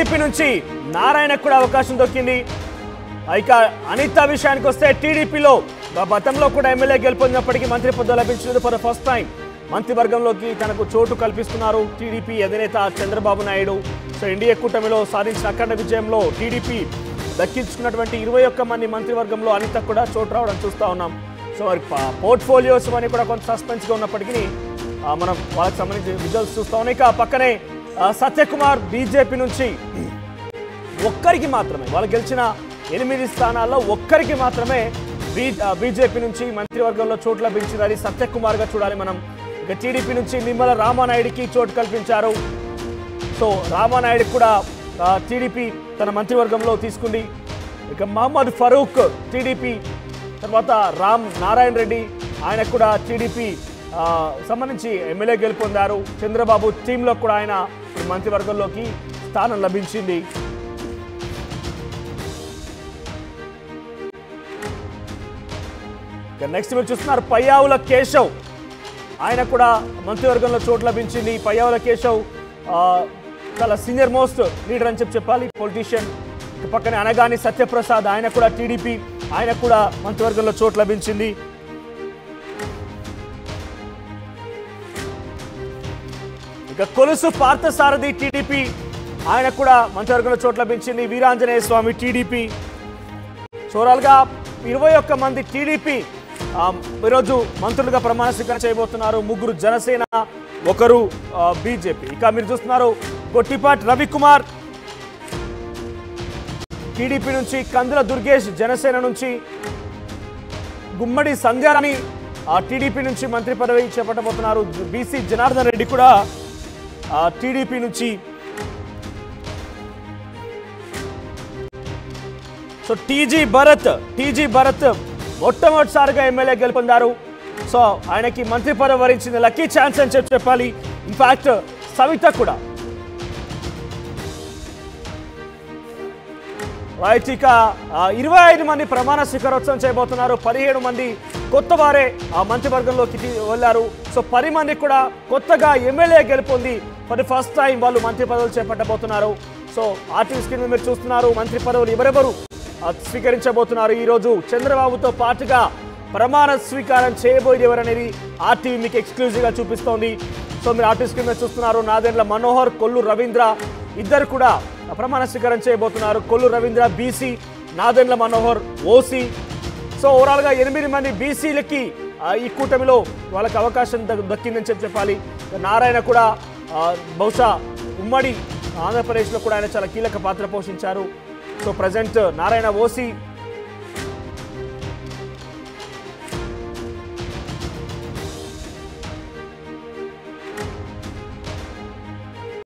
TDP నుంచి నారాయణకు కూడా అవకాశం దొరికింది ఇక అనిత విషయానికి వస్తే టీడీపీలో గతంలో కూడా ఎమ్మెల్యే గెలుపొందినప్పటికీ మంత్రి పదవి లభించలేదు ఫర్ ద ఫస్ట్ టైం మంత్రివర్గంలోకి తనకు చోటు కల్పిస్తున్నారు టీడీపీ అధినేత చంద్రబాబు నాయుడు సో ఎన్డీఏ కూటమిలో సాధించిన అఖండ విజయంలో టీడీపీ దక్కించుకున్నటువంటి ఇరవై ఒక్క మంది మంత్రివర్గంలో అనిత కూడా చోటు రావడం చూస్తూ ఉన్నాం సో మరి పోర్ట్ఫోలియోస్ అని కూడా కొంత సస్పెన్స్గా ఉన్నప్పటికీ ఆ, మనం వాళ్ళకి సంబంధించిన విజువల్స్ చూస్తా ఉన్నాం ఇక పక్కనే ఆ, సత్యకుమార్ బీజేపీ నుంచి ఒక్కరికి మాత్రమే వాళ్ళు గెలిచిన ఎనిమిది స్థానాల్లో ఒక్కరికి మాత్రమే బీ బీజేపీ నుంచి మంత్రివర్గంలో చోటు లభించింది అది సత్యకుమార్గా చూడాలి మనం ఇక టీడీపీ నుంచి నిమ్మల రామానాయుడికి చోటు కల్పించారు సో రామానాయుడు కూడా ఆ, టీడీపీ తన మంత్రివర్గంలో తీసుకుంది ఇక మహమ్మద్ ఫరూక్ టీడీపీ తర్వాత రామ్ నారాయణ రెడ్డి ఆయన కూడా టీడీపీ ఆ, సంబంధించి ఎమ్మెల్యే గెలుపొందారు చంద్రబాబు టీంలో కూడా ఆయన ఈ మంత్రివర్గంలోకి స్థానం లభించింది ఇక నెక్స్ట్ మీరు చూస్తున్నారు పయ్యావుల కేశవ్ ఆయన కూడా మంత్రివర్గంలో చోటు లభించింది పయ్యావుల కేశవ్ ఆ, చాలా సీనియర్ మోస్ట్ లీడర్ అని చెప్పి చెప్పాలి పొలిటీషియన్ పక్కనే అనగాని సత్యప్రసాద్ ఆయన కూడా టీడీపీ ఆయన కూడా మంత్రివర్గంలో చోటు లభించింది ఇక కొలుసు పార్థసారథి టీడీపీ ఆయన కూడా మంత్రివర్గంలో చోటు లభించింది వీరాంజనేయ స్వామి టీడీపీ చూరాలుగా ఇరవై ఒక్క మంది టీడీపీ ఆ, ఈరోజు మంత్రులుగా ప్రమాణ స్వీకారం చేయబోతున్నారు ముగ్గురు జనసేన ఒకరు బీజేపీ ఇక మీరు చూస్తున్నారు గొట్టిపాటి రవికుమార్ టీడీపీ నుంచి కందుల దుర్గేష్ జనసేన నుంచి గుమ్మడి సంధ్యారాణి ఆ టీడీపీ నుంచి మంత్రి పదవి చేపట్టబోతున్నారు బీసీ జనార్దన్ రెడ్డి కూడా ఆ, టీడీపీ నుంచి so TG Bharat TG Bharat మొట్టమొదటిసారిగా ఎమ్మెల్యే గెలుపొందారు సో ఆయనకి మంత్రి పదవి వరించింది లక్కీ ఛాన్స్ అని చెప్పి చెప్పాలి ఇన్ఫాక్ట్ సవిత కూడా రైట్ ఇక ఇరవై ఐదు మంది ప్రమాణ స్వీకారోత్సవం చేయబోతున్నారు పదిహేడు మంది కొత్త వారే ఆ మంత్రివర్గంలోకి తీ- వెళ్ళారు సో పది మంది కూడా కొత్తగా ఎమ్మెల్యే గెలుపొంది ఫర్ ది ఫస్ట్ టైం వాళ్ళు మంత్రి పదవులు చేపట్టబోతున్నారు సో ఆర్టీవీ స్క్రీన్ మీద మీరు చూస్తున్నారు మంత్రి పదవులు ఎవరెవరు ఆ, స్వీకరించబోతున్నారు ఈరోజు చంద్రబాబుతో పాటుగా ప్రమాణ స్వీకారం చేయబోయేది ఎవరనేది ఆర్టీవీ మీకు ఎక్స్క్లూజివ్గా చూపిస్తోంది సో మీరు ఆర్టీవీ స్క్రీన్ మీద చూస్తున్నారు నాదెండ్ల మనోహర్ కొల్లు రవీంద్ర ఇద్దరు కూడా ప్రమాణ స్వీకారం చేయబోతున్నారు Kollu Ravindra BC Nadendla Manohar OC so ఓవరాల్గా ఎనిమిది మంది బీసీలకి ఈ కూటమిలో వాళ్ళకి అవకాశం దక్- దక్కిందని చెప్పి చెప్పాలి నారాయణ కూడా ఆ, బహుశా ఉమ్మడి ఆంధ్రప్రదేశ్లో కూడా ఆయన చాలా కీలక పాత్ర పోషించారు సో ప్రజెంట్ నారాయణ ఓసీ